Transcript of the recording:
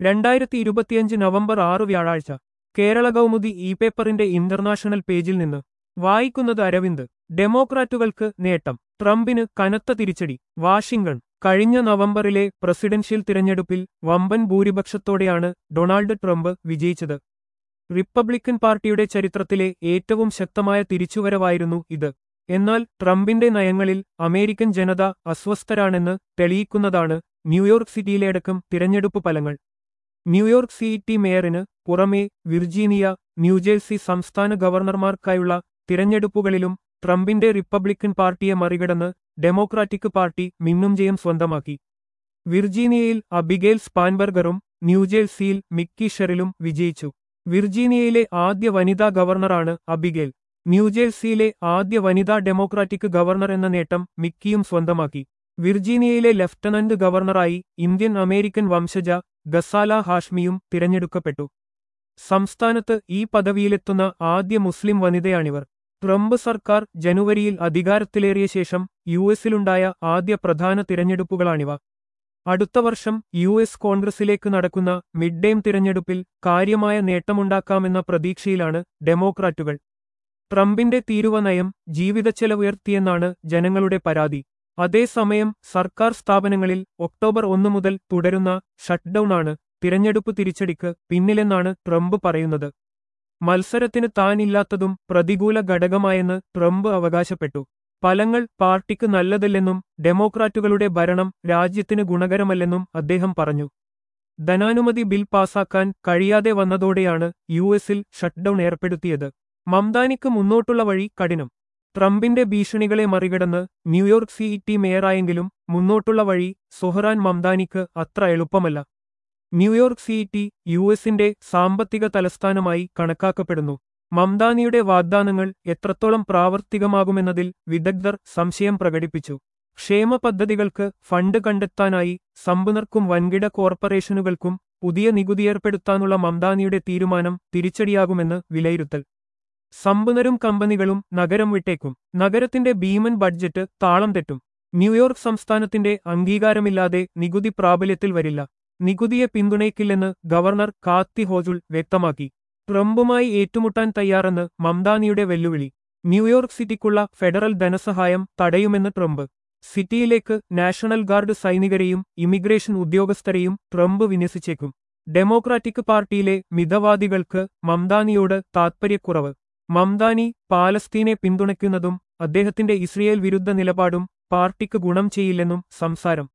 രണ്ടായിരത്തി ഇരുപത്തിയഞ്ച് നവംബർ ആറ് വ്യാഴാഴ്ച കേരള കൗമുദി ഇ പേപ്പറിന്റെ ഇന്റർനാഷണൽ പേജിൽ നിന്ന് വായിക്കുന്നത് അരവിന്ദ് ഡെമോക്രാറ്റുകൾക്ക് നേട്ടം ട്രംപിന് കനത്ത തിരിച്ചടി വാഷിംഗ്ടൺ കഴിഞ്ഞ നവംബറിലെ പ്രസിഡൻഷ്യൽ തിരഞ്ഞെടുപ്പിൽ വമ്പൻ ഭൂരിപക്ഷത്തോടെയാണ് ഡൊണാൾഡ് ട്രംപ് വിജയിച്ചത് റിപ്പബ്ലിക്കൻ പാർട്ടിയുടെ ചരിത്രത്തിലെ ഏറ്റവും ശക്തമായ തിരിച്ചുവരവായിരുന്നു ഇത് എന്നാൽ ട്രംപിന്റെ നയങ്ങളിൽ അമേരിക്കൻ ജനത അസ്വസ്ഥരാണെന്ന് തെളിയിക്കുന്നതാണ് ന്യൂയോർക്ക് സിറ്റിയിലെയടക്കം തിരഞ്ഞെടുപ്പ് ഫലങ്ങൾ ന്യൂയോർക്ക് സിറ്റി മേയറിന് പുറമെ വിർജീനിയ ന്യൂജേഴ്സി സംസ്ഥാന ഗവർണർമാർക്കായുള്ള തിരഞ്ഞെടുപ്പുകളിലും ട്രംപിന്റെ റിപ്പബ്ലിക്കൻ പാർട്ടിയെ മറികടന്ന് ഡെമോക്രാറ്റിക് പാർട്ടി മിന്നും ജയം സ്വന്തമാക്കി വിർജീനിയയിൽ അബിഗേൽ സ്പാൻബർഗറും ന്യൂജേഴ്സിയിൽ മിക്കി ഷെറിലും വിജയിച്ചു വിർജീനിയയിലെ ആദ്യ വനിതാ ഗവർണറാണ് അബിഗേൽ ന്യൂജേഴ്സിയിലെ ആദ്യ വനിതാ ഡെമോക്രാറ്റിക് ഗവർണർ എന്ന നേട്ടം മിക്കിയും സ്വന്തമാക്കി വിർജീനിയയിലെ ലഫ്റ്റനന്റ് ഗവർണറായി ഇന്ത്യൻ അമേരിക്കൻ വംശജ ഗസാല ഹാഷ്മിയും തിരഞ്ഞെടുക്കപ്പെട്ടു സംസ്ഥാനത്ത് ഈ പദവിയിലെത്തുന്ന ആദ്യ മുസ്ലിം വനിതയാണിവർ ട്രംപ് സർക്കാർ ജനുവരിയിൽ അധികാരത്തിലേറിയ ശേഷം യു എസിലുണ്ടായ ആദ്യ പ്രധാന തിരഞ്ഞെടുപ്പുകളാണിവ അടുത്ത വർഷം യു എസ് കോൺഗ്രസിലേക്ക് നടക്കുന്ന മിഡ് ഡേം തിരഞ്ഞെടുപ്പിൽ കാര്യമായ നേട്ടമുണ്ടാക്കാമെന്ന പ്രതീക്ഷയിലാണ് ഡെമോക്രാറ്റുകൾ ട്രംപിന്റെ തീരുവ നയം ജീവിതച്ചെലവുയർത്തിയെന്നാണ് ജനങ്ങളുടെ പരാതി അതേസമയം സർക്കാർ സ്ഥാപനങ്ങളിൽ ഒക്ടോബർ ഒന്ന് മുതൽ തുടരുന്ന ഷട്ട്ഡൌണാണ് തിരഞ്ഞെടുപ്പ് തിരിച്ചടിക്ക് പിന്നിലെന്നാണ് ട്രംപ് പറയുന്നത് മത്സരത്തിന് താനില്ലാത്തതും പ്രതികൂല ഘടകമായെന്ന് ട്രംപ് അവകാശപ്പെട്ടു ഫലങ്ങൾ പാർട്ടിക്ക് നല്ലതല്ലെന്നും ഡെമോക്രാറ്റുകളുടെ ഭരണം രാജ്യത്തിന് ഗുണകരമല്ലെന്നും അദ്ദേഹം പറഞ്ഞു ധനാനുമതി ബിൽ പാസാക്കാൻ കഴിയാതെ വന്നതോടെയാണ് യു എസിൽ ഷട്ട്ഡൌൺ ഏർപ്പെടുത്തിയത് മംദാനിക്ക് മുന്നോട്ടുള്ള വഴി കഠിനം ട്രംപിന്റെ ഭീഷണികളെ മറികടന്ന് ന്യൂയോർക്ക് സിഇടി മേയറായെങ്കിലും മുന്നോട്ടുള്ള വഴി സുഹറാൻ മംദാനിക്ക് അത്ര എളുപ്പമല്ല ന്യൂയോർക്ക് സിഇടി യു എസിന്റെ സാമ്പത്തിക തലസ്ഥാനമായി കണക്കാക്കപ്പെടുന്നു മംദാനിയുടെ വാഗ്ദാനങ്ങൾ എത്രത്തോളം പ്രാവർത്തികമാകുമെന്നതിൽ വിദഗ്ധർ സംശയം പ്രകടിപ്പിച്ചു ക്ഷേമ പദ്ധതികൾക്ക് ഫണ്ട് കണ്ടെത്താനായി സമ്പന്നർക്കും വൻകിട കോർപ്പറേഷനുകൾക്കും പുതിയ നികുതിയേർപ്പെടുത്താനുള്ള മംദാനിയുടെ തീരുമാനം തിരിച്ചടിയാകുമെന്ന് വിലയിരുത്തൽ സമ്പന്നരും കമ്പനികളും നഗരം വിട്ടേക്കും നഗരത്തിന്റെ ഭീമൻ ബഡ്ജറ്റ് താളം തെറ്റും ന്യൂയോർക്ക് സംസ്ഥാനത്തിന്റെ അംഗീകാരമില്ലാതെ നികുതി പ്രാബല്യത്തിൽ വരില്ല നികുതിയെ പിന്തുണയ്ക്കില്ലെന്ന് ഗവർണർ കാത്തി ഹോജുൾ വ്യക്തമാക്കി ട്രംപുമായി ഏറ്റുമുട്ടാൻ തയ്യാറെന്ന് മംദാനിയുടെ വെല്ലുവിളി ന്യൂയോർക്ക് സിറ്റിക്കുള്ള ഫെഡറൽ ധനസഹായം തടയുമെന്ന് ട്രംപ് സിറ്റിയിലേക്ക് നാഷണൽ ഗാർഡ് സൈനികരെയും ഇമിഗ്രേഷൻ ഉദ്യോഗസ്ഥരെയും ട്രംപ് വിന്യസിച്ചേക്കും ഡെമോക്രാറ്റിക് പാർട്ടിയിലെ മിതവാദികൾക്ക് മംദാനിയോട് താത്പര്യക്കുറവ് മംദാനി പാലസ്തീനെ പിന്തുണയ്ക്കുന്നതും അദ്ദേഹത്തിന്റെ ഇസ്രയേൽ വിരുദ്ധ നിലപാടും പാർട്ടിക്ക് ഗുണം ചെയ്യില്ലെന്നും സംസാരം